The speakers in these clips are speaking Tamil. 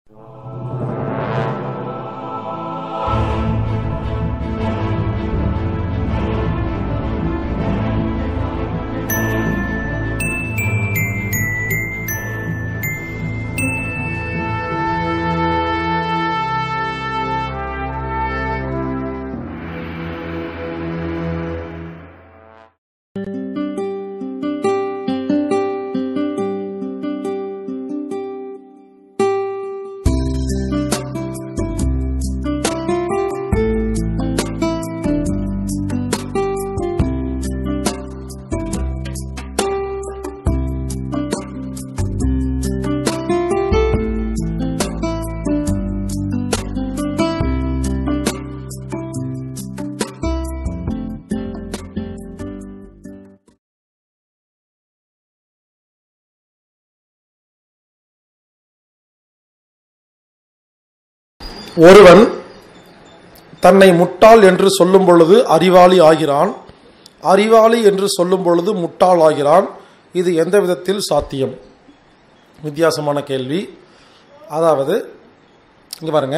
ஒருவன் தன்னை முட்டாள் என்று சொல்லும் பொழுது அறிவாளி ஆகிறான் அறிவாளி என்று சொல்லும் பொழுது முட்டாள் ஆகிறான் இது எந்த விதத்தில் சாத்தியம் வித்தியாசமான கேள்வி அதாவது இங்கே பாருங்க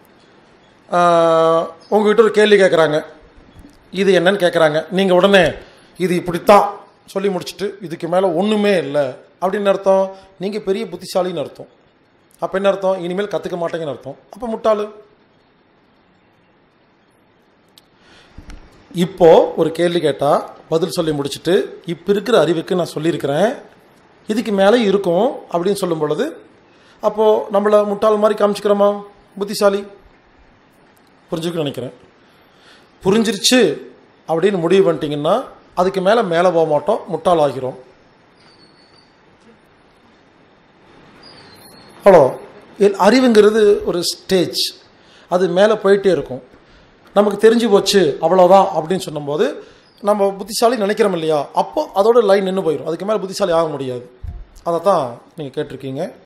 ஆஹ், உங்ககிட்ட ஒரு கேள்வி கேட்குறாங்க இது என்னன்னு கேட்குறாங்க நீங்கள் உடனே இது இப்படித்தான் சொல்லி முடிச்சுட்டு இதுக்கு மேலே ஒன்றுமே இல்லை அப்படின்னு அர்த்தம் நீங்கள் பெரிய புத்திசாலின்னு அர்த்தம் அப்போ என்ன அர்த்தம் இனிமேல் கற்றுக்க மாட்டேங்கன்னு அர்த்தம் அப்போ முட்டாளு இப்போ ஒரு கேள்வி கேட்டால் பதில் சொல்லி முடிச்சுட்டு இப்போ இருக்கிற அறிவுக்கு நான் சொல்லியிருக்கிறேன் இதுக்கு மேலே இருக்கும் அப்படின்னு சொல்லும் பொழுது அப்போது நம்மளை முட்டாள் மாதிரி காமிச்சிக்கிறோமா புத்திசாலி புரிஞ்சுக்க நினைக்கிறேன் புரிஞ்சிருச்சு அப்படின்னு முடிவு பண்ணிட்டீங்கன்னா அதுக்கு மேலே மேலே போக மாட்டோம் முட்டாள் ஆகிறோம் ஹலோ அறிவுங்கிறது ஒரு ஸ்டேஜ் அது மேலே போயிட்டே இருக்கும் நமக்கு தெரிஞ்சு போச்சு அவ்வளோதான் அப்படின்னு சொன்னும்போது நம்ம புத்திசாலி நினைக்கிறோம் இல்லையா அப்போ அதோட லைன் நின்று போயிடும் அதுக்கு மேலே புத்திசாலி ஆக முடியாது அதை தான் நீங்கள் கேட்டிருக்கீங்க